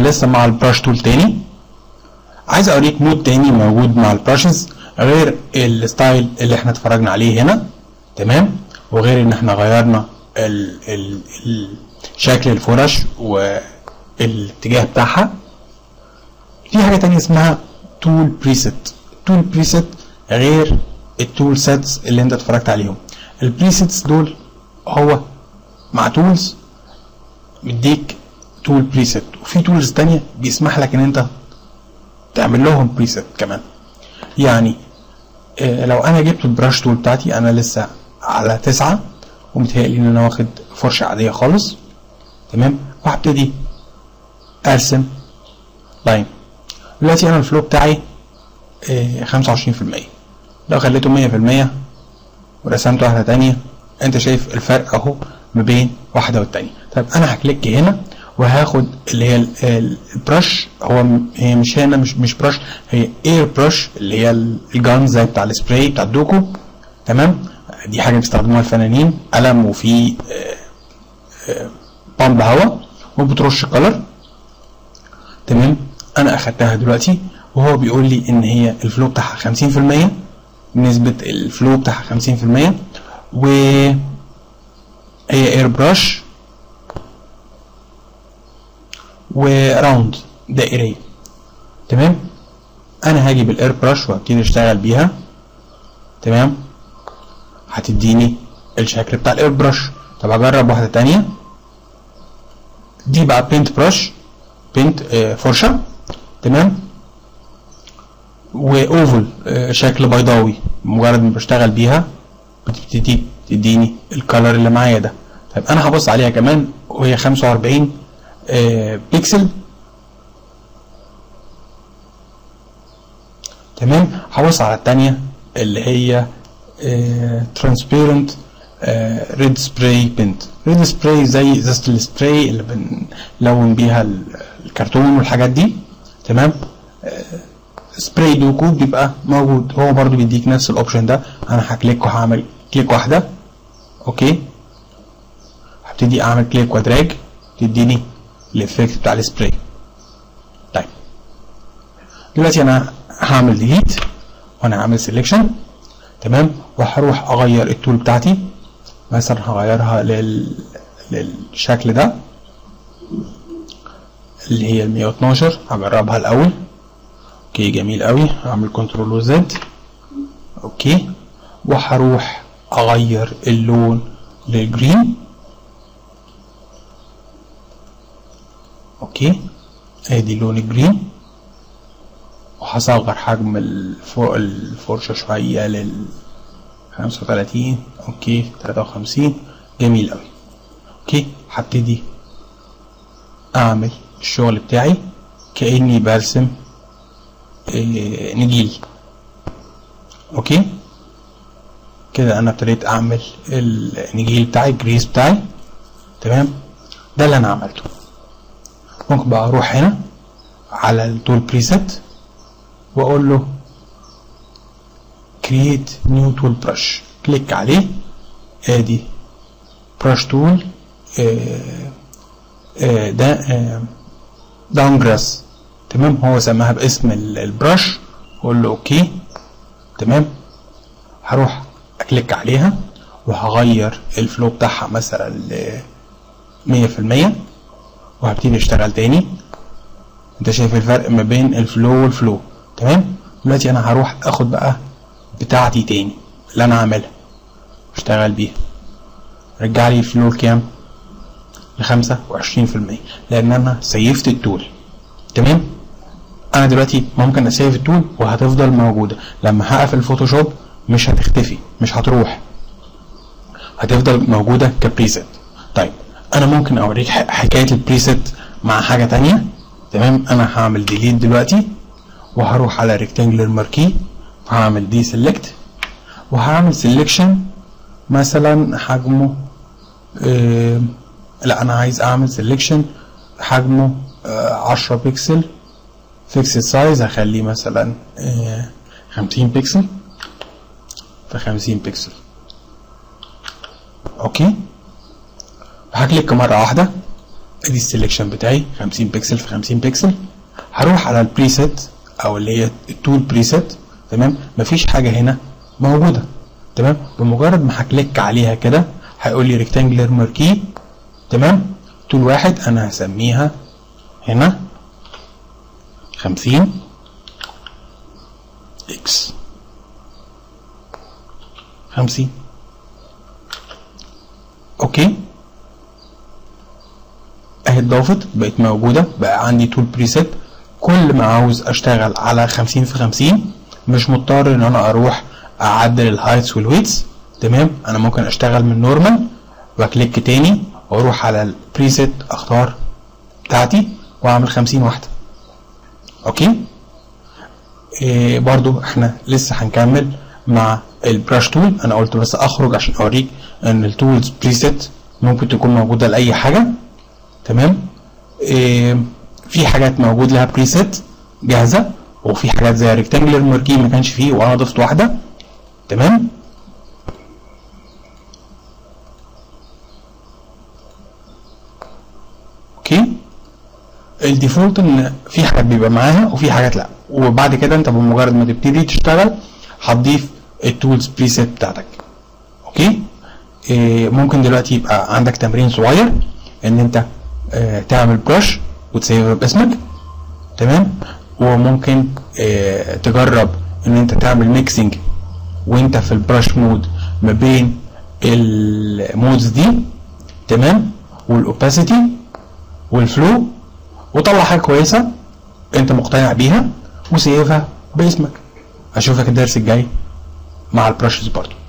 لسه مع البراش تول تاني عايز اوريك مود تاني موجود مع البراشز غير الستايل اللي احنا اتفرجنا عليه هنا تمام وغير ان احنا غيرنا ال ال ال شكل الفرش والاتجاه بتاعها في حاجه تانية اسمها تول بريست تول بريست غير التول سيتس اللي انت اتفرجت عليهم البريسيتس دول هو مع تولز مديك تول بريست وفي تولز تانية بيسمح لك ان انت تعمل لهم بريست كمان يعني آه لو انا جبت البراش تول بتاعتي انا لسه على تسعة ومتهيألي ان انا واخد فرشة عادية خالص تمام وهبتدي ارسم لاين دلوقتي انا الفلو بتاعي خمسة وعشرين في المية لو خليته مية في المية ورسمت واحدة تانية انت شايف الفرق اهو ما بين واحدة والتانية طيب انا هكليك هنا وهاخد اللي هي البرش هو هي مش هنا مش مش برش هي اير برش اللي هي الجان زي بتاع السبراي بتاع الدوكو تمام دي حاجه بيستخدموها الفنانين قلم وفي بامب هواء وبترش كلر تمام انا اخدتها دلوقتي وهو بيقول لي ان هي الفلو بتاعها 50% نسبة الفلو بتاعها 50% و هي اير برش وراوند دائريه تمام انا هاجي بالاير برش وابتدي اشتغل بيها تمام هتديني الشكل بتاع الاير برش طب هجرب واحده تانية دي بقى بينت برش بينت آه فرشه تمام واوفل آه شكل بيضاوي مجرد ما بشتغل بيها بتبتدي تديني الكالر اللي معايا ده طيب انا هبص عليها كمان وهي 45 آه بيكسل تمام هبص على التانية اللي هي ترانسبيرنت ريد سبراي بنت ريد سبراي زي ازازه السبراي اللي بنلون بيها الكرتون والحاجات دي تمام آه سبراي دوكو بيبقى موجود هو برضو بيديك نفس الاوبشن ده انا هكليك وهعمل كليك واحده اوكي هبتدي اعمل كليك ودراج تديني الافكت بتاع السبراي طيب دلوقتي انا هعمل ديليت وانا هعمل سيلكشن تمام وهروح اغير التول بتاعتي مثلا هغيرها لل... للشكل ده اللي هي ال 112 هجربها الاول اوكي جميل قوي هعمل كنترول وزد اوكي وهروح اغير اللون للجرين اوكي ادي لون الجرين وهصغر حجم الفرشة شوية لل 35 اوكي 53 جميل قوي اوكي هبتدي اعمل الشغل بتاعي كاني برسم إيه نجيل اوكي كده انا ابتديت اعمل النجيل بتاعي الجريس بتاعي تمام ده اللي انا عملته ممكن بقى اروح هنا على التول بريسيت واقول له create new tool brush كليك عليه ادي brush tool آه آه ده آه داون جراس تمام هو سماها باسم البرش اقول له اوكي تمام هروح اكليك عليها وهغير الفلو بتاعها مثلا ل 100% وهبتدي اشتغل تاني انت شايف الفرق ما بين الفلو والفلو تمام دلوقتي انا هروح اخد بقى بتاعتي تاني اللي انا عاملها اشتغل بيها رجع لي الفلو كام لخمسة وعشرين في المية لان انا سيفت التول تمام انا دلوقتي ممكن اسيف التول وهتفضل موجودة لما هقفل الفوتوشوب مش هتختفي مش هتروح هتفضل موجودة كبريسيت طيب انا ممكن اوريك حكاية البريسيت مع حاجة تانية تمام انا هعمل ديليت دلوقتي وهروح على ريكتانجلر ماركي وهعمل دي سيلكت وهعمل سيلكشن مثلا حجمه آه لا انا عايز اعمل سيلكشن حجمه آه 10 بكسل فيكس سايز هخليه مثلا آه 50 بكسل في 50 بكسل اوكي هكليك مرة واحدة ادي السلكشن بتاعي 50 بكسل في 50 بكسل هروح على البريسيت او اللي هي التول بريسيت تمام مفيش حاجه هنا موجوده تمام بمجرد ما هكليك عليها كده هيقول لي ريكتانجلر ماركي تمام تول واحد انا هسميها هنا 50 اكس 50 اوكي اهي اتضافت بقت موجودة بقى عندي تول بريسيت كل ما عاوز اشتغل على 50 في 50 مش مضطر ان انا اروح اعدل الهايتس والويتس تمام انا ممكن اشتغل من نورمال واكليك تاني واروح على البريسيت اختار بتاعتي واعمل 50 واحدة اوكي إيه برضو احنا لسه هنكمل مع البراش تول انا قلت بس اخرج عشان اوريك ان التولز بريسيت ممكن تكون موجوده لاي حاجه تمام إيه في حاجات موجود لها بريسيت جاهزه وفي حاجات زي ريكتانجلر ماركي ما كانش فيه وانا ضفت واحده تمام اوكي الديفولت ان في حاجات بيبقى معاها وفي حاجات لا وبعد كده انت بمجرد ما تبتدي تشتغل هتضيف التولز بريسيت بتاعتك اوكي إيه ممكن دلوقتي يبقى عندك تمرين صغير ان انت اه تعمل برش وتسيف باسمك تمام وممكن اه تجرب ان انت تعمل ميكسنج وانت في البرش مود ما بين المودز دي تمام والاوباسيتي والفلو وطلع حاجه كويسه انت مقتنع بيها وسيفها باسمك اشوفك الدرس الجاي مع البراشز برضو